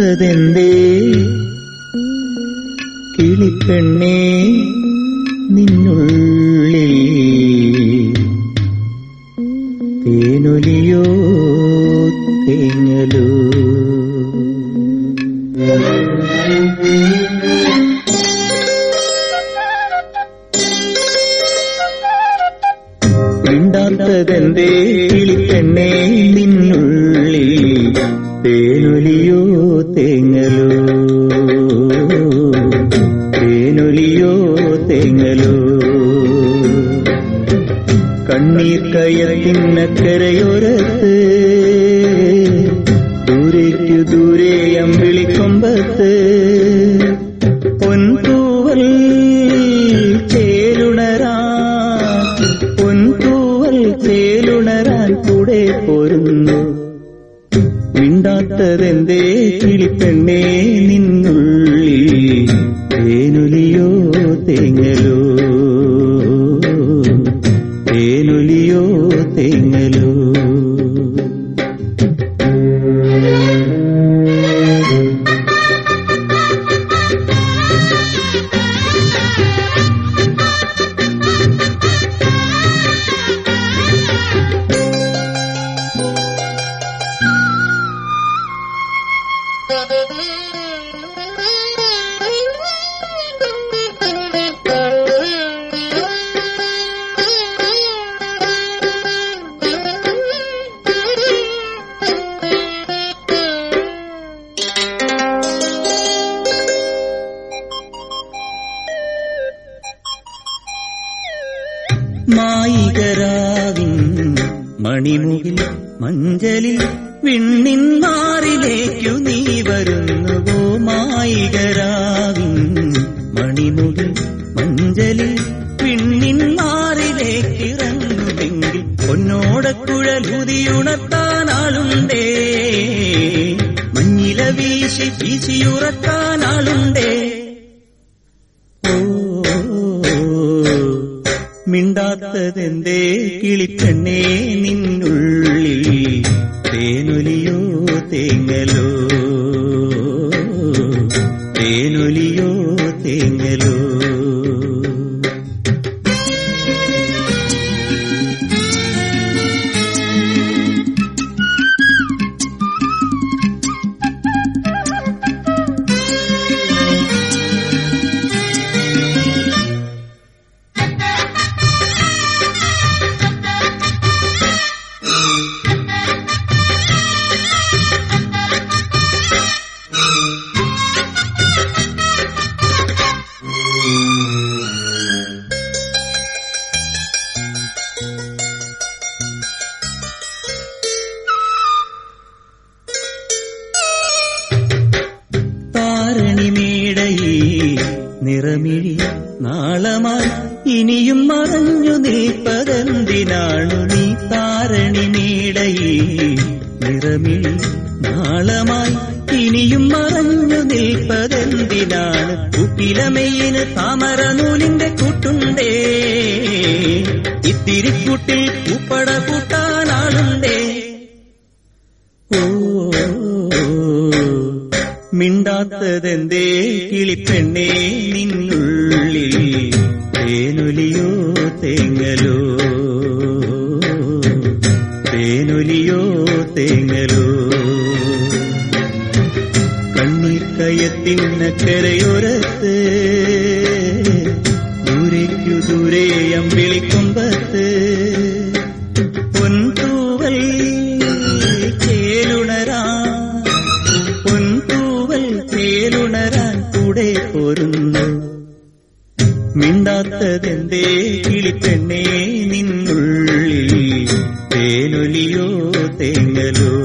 മിണ്ടാത്തതെന്തേ കിളിപ്പെണ്ണേ നിന്നുള്ളിൽ തേനൊലിയോ തേങ്ങലോ മിണ്ടാത്തതെന്തേ കിളിപ്പെണ്ണേ നിന്നുള്ളിൽ തേനൊലിയോ തേങ്ങലോ തേനൊലിയോ തേങ്ങലോ കണ്ണീർ കയത്തിന്നക്കരയൊരത്ത് ദൂരേക്കു ദൂരെ അമ്പിളിക്കൊമ്പത്ത് പൊൻതൂവൽ ചേലുണരാൻ പൊൻതൂവൽ ചേലുണരാൻ കൂടെ പോരുന്നു മിണ്ടാത്തതെന്തേ കിളിപ്പെണ്ണേ നിന്നുള്ളിൽ തേനൊലിയോ തേങ്ങലോ തേനൊലിയോ തേങ്ങലോ മായികരാവിൻ മണിമുകിൽ മഞ്ചലിൽ വിണ്ണിൻ മാറിലേക്കു നീ വരുന്നുവോ മായികരാവിൻ മണിമുകിൽ മഞ്ചലിൽ വിണ്ണിൻ മാറിലേക്ക് ഇറങ്ങുമെങ്കിൽ പൊന്നോടക്കുഴലുതിയുണർത്താൻ ആളുണ്ടേ മഞ്ഞില വീശി വീശിയുറക്കാൻ ആളുണ്ടേ ഓ മിണ്ടാത്തതെന്തേ കിളിപ്പെണ്ണേ നിന്നുള്ളിൽ തേനൊലിയോ തേങ്ങലോ തേനൊലിയോ തേങ്ങലോ താരണിമേടയിൽ നിറമിഴി നാളമായി ഇനിയും മറഞ്ഞു നിൽപ്പതെന്തിനാണു നീ താരണിമേടയിൽ നിറമിഴി നാളമായി ഇനിയും മറഞ്ഞു നിൽപ്പതെന്തിനാണ് കുട്ടിലമെയ്യിന് താമര നൂലിന്റെ കൂട്ടുണ്ടേ ഇത്തിരി കൂട്ടിൽ പൂപ്പട കൂട്ടാനാളുണ്ടേ ഓ മിണ്ടാത്തതെന്തേ കിളിപ്പെണ്ണേ നിന്നുള്ളിൽ തേനൊലിയോ തേങ്ങലോ തേനൊലിയോ തേങ്ങലോ കണ്ണീർ കയത്തിന്നക്കരയൊരത്ത് ദൂരേക്കു ദൂരെ അമ്പിളിക്കൊമ്പത്ത് പൊൻതൂവൽ ചേലുണരാൻ പൊൻതൂവൽ ചേലുണരാൻ കൂടെ പോരുന്നു മിണ്ടാത്തതെന്തേ കിളിപ്പെണ്ണേ നിന്നുള്ളിൽ തേനൊലിയോ തേങ്ങലോ